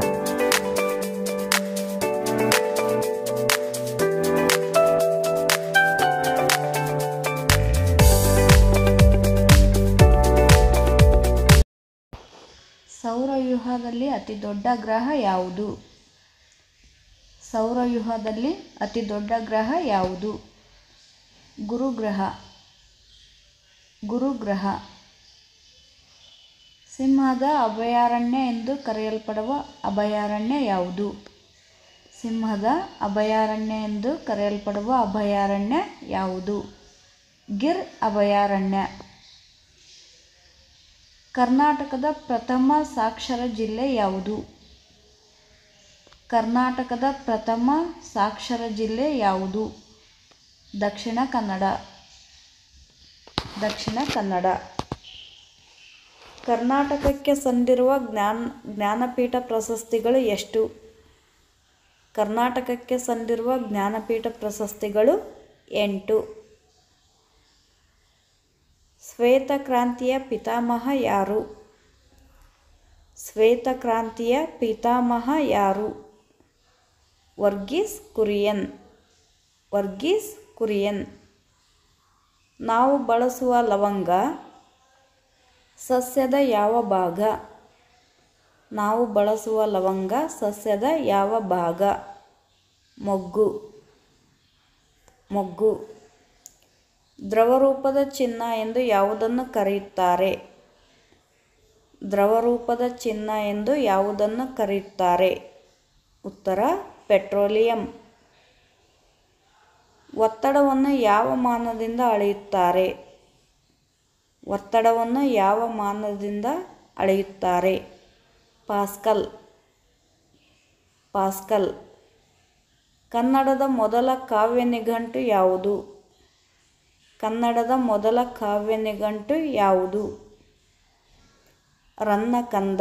ಸೌರವ್ಯೂಹದಲ್ಲಿ ಅತಿ ದೊಡ್ಡ ಗ್ರಹ ಯಾವುದು ಸೌರವ್ಯೂಹದಲ್ಲಿ ಅತಿ ದೊಡ್ಡ ಗ್ರಹ ಯಾವುದು ಗುರುಗ್ರಹ ಗುರುಗ್ರಹ ಸಿಂಹದ ಅಭಯಾರಣ್ಯ ಎಂದು ಕರೆಯಲ್ಪಡುವ ಅಭಯಾರಣ್ಯ ಯಾವುದು ಸಿಂಹದ ಅಭಯಾರಣ್ಯ ಎಂದು ಕರೆಯಲ್ಪಡುವ ಅಭಯಾರಣ್ಯ ಯಾವುದು ಗಿರ್ ಅಭಯಾರಣ್ಯ ಕರ್ನಾಟಕದ ಪ್ರಥಮ ಸಾಕ್ಷರ ಜಿಲ್ಲೆ ಯಾವುದು ಕರ್ನಾಟಕದ ಪ್ರಥಮ ಸಾಕ್ಷರ ಜಿಲ್ಲೆ ಯಾವುದು ದಕ್ಷಿಣ ಕನ್ನಡ ದಕ್ಷಿಣ ಕನ್ನಡ ಕರ್ನಾಟಕಕ್ಕೆ ಸಂದಿರುವ ಜ್ಞಾನ ಜ್ಞಾನಪೀಠ ಪ್ರಶಸ್ತಿಗಳು ಎಷ್ಟು ಕರ್ನಾಟಕಕ್ಕೆ ಸಂದಿರುವ ಜ್ಞಾನಪೀಠ ಪ್ರಶಸ್ತಿಗಳು ಎಂಟು ಶ್ವೇತಕ್ರಾಂತಿಯ ಪಿತಾಮಹ ಯಾರು ಶ್ವೇತಕ್ರಾಂತಿಯ ಪಿತಾಮಹ ಯಾರು ವರ್ಗೀಸ್ ಕುರಿಯನ್ ವರ್ಗೀಸ್ ಕುರಿಯನ್ ನಾವು ಬಳಸುವ ಲವಂಗ ಸಸ್ಯದ ಯಾವ ಭಾಗ ನಾವು ಬಳಸುವ ಲವಂಗ ಸಸ್ಯದ ಯಾವ ಭಾಗ ಮೊಗ್ಗು ಮೊಗ್ಗು ದ್ರವರೂಪದ ಚಿನ್ನ ಎಂದು ಯಾವುದನ್ನು ಕರೆಯುತ್ತಾರೆ ದ್ರವರೂಪದ ಚಿನ್ನ ಎಂದು ಯಾವುದನ್ನು ಕರೆಯುತ್ತಾರೆ ಉತ್ತರ ಪೆಟ್ರೋಲಿಯಂ ಒತ್ತಡವನ್ನು ಯಾವ ಮಾನದಿಂದ ಅಳೆಯುತ್ತಾರೆ ಒತ್ತಡವನ್ನು ಯಾವ ಮಾನದಿಂದ ಅಳೆಯುತ್ತಾರೆ ಪಾಸ್ಕಲ್ ಪಾಸ್ಕಲ್ ಕನ್ನಡದ ಮೊದಲ ಕಾವ್ಯ ನಿಘಂಟು ಯಾವುದು ಕನ್ನಡದ ಮೊದಲ ಕಾವ್ಯ ನಿಘಂಟು ಯಾವುದು ರನ್ನಕಂದ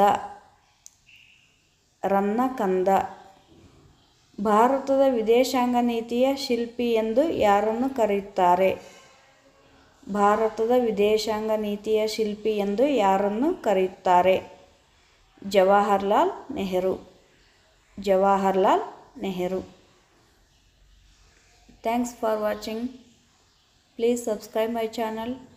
ರನ್ನಕಂದ ಭಾರತದ ವಿದೇಶಾಂಗ ನೀತಿಯ ಶಿಲ್ಪಿ ಎಂದು ಯಾರನ್ನು ಕರೆಯುತ್ತಾರೆ ಭಾರತದ ವಿದೇಶಾಂಗ ನೀತಿಯ ಶಿಲ್ಪಿ ಎಂದು ಯಾರನ್ನು ಕರೆಯುತ್ತಾರೆ Jawaharlal Nehru Jawaharlal Nehru thanks for watching please subscribe my channel